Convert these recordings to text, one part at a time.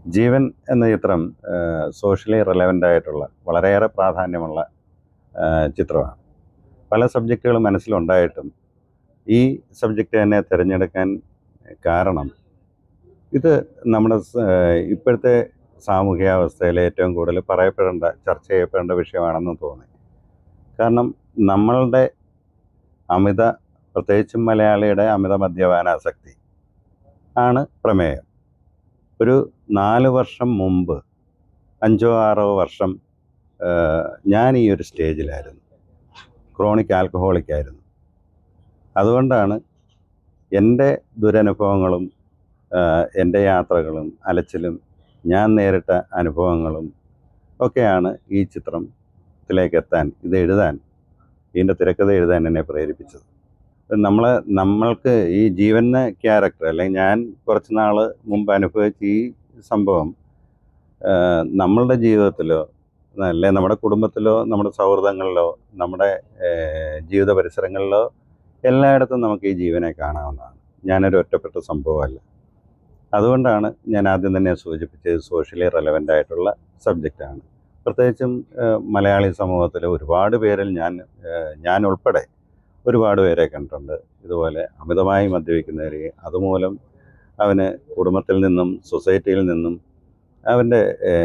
ജീവൻ എന്ന ചിത്രം socially relevant ആയിട്ടുള്ള വളരെയേറെ പ്രാധാന്യമുള്ള ആ, ചിത്രമാണ് പല സബ്ജക്റ്റുകളും മനസ്സിലുണ്ടായിട്ടും ഈ സബ്ജക്റ്റ് തന്നെ തിരഞ്ഞെടുക്കാൻ കാരണം ഇത് നമ്മുടെ സ- ഇപ്പോഴത്തെ സാമൂഹ്യാവസ്ഥയിൽ ഏറ്റവും കൂടുതൽ പറയപ്പെടേണ്ട ചർച്ച ചെയ്യപ്പെടേണ്ട വിഷയമാണെന്ന് തോന്നി കാരണം നമ്മളുടെ അമിത പ്രത്യേകിച്ചും മലയാളിയുടെ അമിത മദ്യപാനാസക്തി ആണ് പ്രമേയം ഒരു നാല് വർഷം മുമ്പ് അഞ്ചോ ആറോ വർഷം ആ, ഞാൻ ഈ ഒരു സ്റ്റേജിലായിരുന്നു ക്രോണിക് ആൽക്കഹോളിക് ആയിരുന്നു അതുകൊണ്ടാണ് എൻ്റെ ദുരനുഭവങ്ങളും ആ, എൻ്റെ യാത്രകളും അലച്ചിലും ഞാൻ നേരിട്ട അനുഭവങ്ങളും ഒക്കെയാണ് ഈ ചിത്രത്തിലേക്ക് എത്താൻ ഇത് എഴുതാൻ ഇതിൻ്റെ തിരക്കഥ എഴുതാൻ എന്നെ പ്രേരിപ്പിച്ചത് നമ്മൾ നമ്മൾക്ക് ഈ ജീവന ക്യാരക്ടർ അല്ലെങ്കിൽ ഞാൻ കുറച്ച് നാൾ മുമ്പ് അനുഭവിച്ച ഈ സംഭവം ആ, നമ്മളുടെ ജീവിതത്തിലോ അല്ലെ നമ്മുടെ കുടുംബത്തിലോ നമ്മുടെ സൗഹൃദങ്ങളിലോ നമ്മുടെ ഏ, ജീവിത പരിസരങ്ങളിലോ എല്ലായിടത്തും നമുക്ക് ഈ ജീവനെ കാണാവുന്നതാണ് ഞാനൊരു ഒറ്റപ്പെട്ട സംഭവമല്ല അതുകൊണ്ടാണ് ഞാൻ ആദ്യം തന്നെ സൂചിപ്പിച്ചത് സോഷ്യലി റെലവൻ്റ് ആയിട്ടുള്ള സബ്ജക്റ്റാണ് പ്രത്യേകിച്ചും ആ, മലയാളി സമൂഹത്തിൽ ഒരുപാട് പേരിൽ ഞാൻ ആ, ഞാൻ ഉൾപ്പെടെ ഒരുപാട് പേരെ കണ്ടിട്ടുണ്ട് ഇതുപോലെ അമിതമായി മദ്യപിക്കുന്നവരെ അതുമൂലം അവന് കുടുംബത്തിൽ നിന്നും സൊസൈറ്റിയിൽ നിന്നും അവൻ്റെ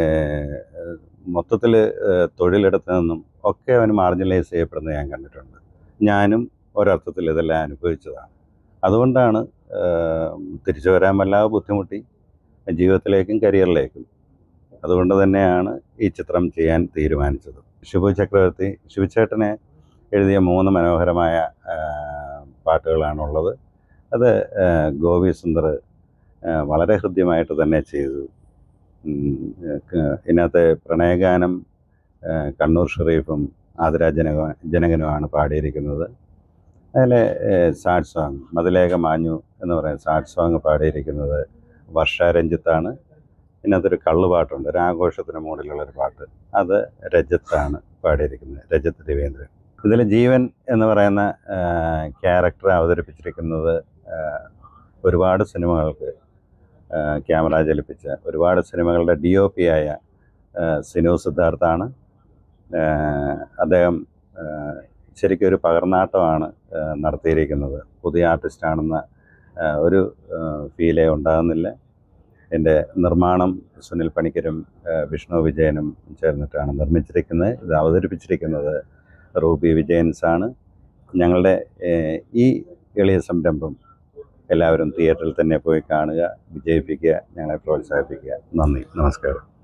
മൊത്തത്തിൽ തൊഴിലിടത്ത് നിന്നും ഒക്കെ അവന് മാർജിനലൈസ് ചെയ്യപ്പെടുന്നത് ഞാൻ കണ്ടിട്ടുണ്ട് ഞാനും ഒരർത്ഥത്തിൽ ഇതെല്ലാം അനുഭവിച്ചതാണ് അതുകൊണ്ടാണ് ഏഹ്, തിരിച്ചു വരാൻ വല്ലാതെ ബുദ്ധിമുട്ടി ജീവിതത്തിലേക്കും കരിയറിലേക്കും അതുകൊണ്ട് തന്നെയാണ് ഈ ചിത്രം ചെയ്യാൻ തീരുമാനിച്ചത് ഷിബു ചക്രവർത്തി ശിവചേട്ടനെ എഴുതിയ മൂന്ന് മനോഹരമായ ആ, പാട്ടുകളാണുള്ളത് അത് ആ, ഗോപി സുന്ദർ ആ, വളരെ ഹൃദ്യമായിട്ട് തന്നെ ചെയ്തു ഉം, ക- ഇതിനകത്തെ പ്രണയഗാനം ആ, കണ്ണൂർ ഷെറീഫും ആതിര ജനക ജനകനുമാണ് പാടിയിരിക്കുന്നത് അതിലെ സാഡ് സോങ് മതിലേക മാഞ്ഞു എന്ന് പറയുന്ന സാഡ് സോങ് പാടിയിരിക്കുന്നത് വർഷ രഞ്ജിത്താണ് ഇതിനകത്തൊരു കള്ളുപാട്ടുണ്ട് ഒരു ആഘോഷത്തിന് മൂടിലുള്ള ഒരു പാട്ട് അത് രജത്താണ് പാടിയിരിക്കുന്നത് രജത്ത് രവീന്ദ്രൻ ഇതിൽ ജീവൻ എന്ന് പറയുന്ന ക്യാരക്ടർ അവതരിപ്പിച്ചിരിക്കുന്നത് ആ, ഒരുപാട് സിനിമകൾക്ക് ആ, ക്യാമറ ചലിപ്പിച്ച ഒരുപാട് സിനിമകളുടെ ഡി ഒ പി ആയ ആ, സിനു സിദ്ധാർത്ഥാണ് ആ, അദ്ദേഹം ആ, ശരിക്കും ഒരു പകർന്നാട്ടമാണ് ആ, നടത്തിയിരിക്കുന്നത് പുതിയ ആർട്ടിസ്റ്റാണെന്ന ആ, ഒരു ഫീലേ ഉണ്ടാകുന്നില്ല എൻ്റെ നിർമ്മാണം സുനിൽ പണിക്കരും ആ, വിഷ്ണു വിജയനും ചേർന്നിട്ടാണ് നിർമ്മിച്ചിരിക്കുന്നത് ഇത് അവതരിപ്പിച്ചിരിക്കുന്നത് റൂബി വിജയൻസാണ് ഞങ്ങളുടെ ഏഹ്, ഈ എളിയ സംരംഭം എല്ലാവരും തിയേറ്ററിൽ തന്നെ പോയി കാണുക വിജയിപ്പിക്കുക ഞങ്ങളെ പ്രോത്സാഹിപ്പിക്കുക നന്ദി നമസ്കാരം